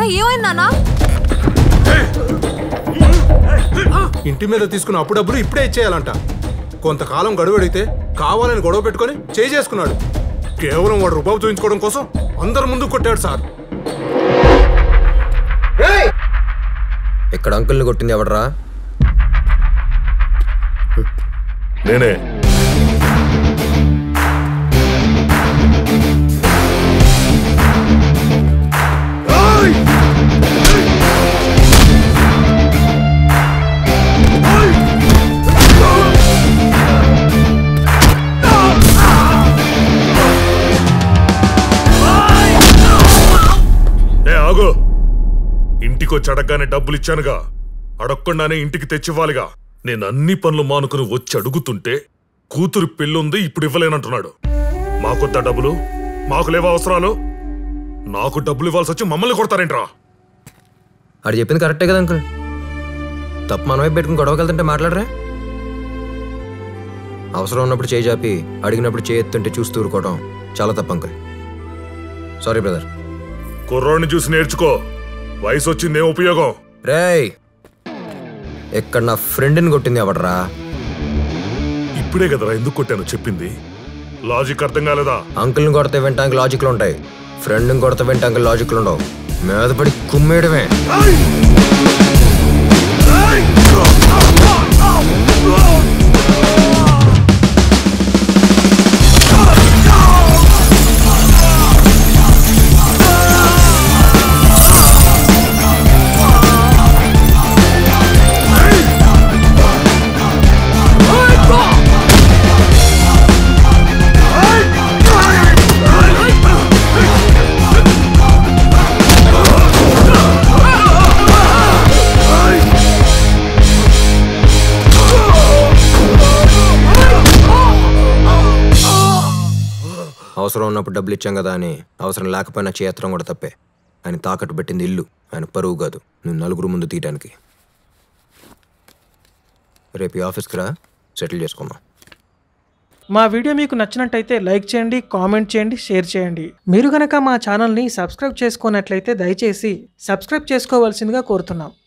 ఏమైంది నాన్న ఇంటి మీద తీసుకున్న అప్పు డబ్బులు ఇప్పుడే ఇచ్చేయాలంట కొంతకాలం గడువు అడిగితే కావాలని గొడవ పెట్టుకొని చేయి చేసుకున్నాడు కేవలం వాడు రూపాయి చూపించుకోవడం కోసం అందరి ముందు కొట్టాడు సార్ ఇక్కడ అంకుల్ని కొట్టింది ఎవడరా నేనే ఏ ఆగు ఇంటికొచ్చి అడగగానే డబ్బులు ఇచ్చానుగా అడగకుండానే ఇంటికి తెచ్చివ్వాలిగా నేను అన్ని పనులు మానుకుని వచ్చి అడుగుతుంటే కూతురు పెళ్ళుంది ఇప్పుడు ఇవ్వలేనంటున్నాడు మాకొద్దా డబ్బులు మాకు లేవా అవసరాలు నాకు డబ్బులు ఇవ్వాల్సి వచ్చి మమ్మల్ని కొడతారేంట్రా ఆడు చెప్పింది కరెక్టే కదా అంకుల్ తప్పు మన వైపు పెట్టుకుని గొడవకి వెళ్తుంటే మాట్లాడరా అవసరం ఉన్నప్పుడు చేయి చాపి అడిగినప్పుడు చేయి ఎత్తుంటే చూస్తూ ఊరుకోవడం చాలా తప్పు అంకుల్ సారీ బ్రదర్ కుర్రోడిని చూసి నేర్చుకో వయసు వచ్చింది ఏం ఉపయోగం రేయ్ ఇక్కడ నా ఫ్రెండ్ని కొట్టింది ఎవడరా ఇప్పుడే కదరా ఎందుకు కొట్టాను చెప్పింది లాజిక్ అర్థం కాలేదా అంకుల్ని కొడితే వెంటానికి లాజిక్లు ఉంటాయి ఫ్రెండ్ని కొడితే వెంటానికి లాజిక్లు ఉండవు మీద పడి కుమ్మేయడమే అవసరం ఉన్నప్పుడు డబ్బులు ఇచ్చాం కదా అని అవసరం లేకపోయినా చేయత్రం కూడా తప్పే ఆయన తాకట్టు పెట్టింది ఇల్లు ఆయన పరువు కాదు నువ్వు నలుగురు ముందు తీయటానికి రేపు ఈ ఆఫీస్కి రా సెటిల్ చేసుకుందాం మా వీడియో మీకు నచ్చినట్టయితే లైక్ చేయండి కామెంట్ చేయండి షేర్ చేయండి మీరు కనుక మా ఛానల్ని సబ్స్క్రైబ్ చేసుకున్నట్లయితే దయచేసి సబ్స్క్రైబ్ చేసుకోవాల్సిందిగా కోరుతున్నాం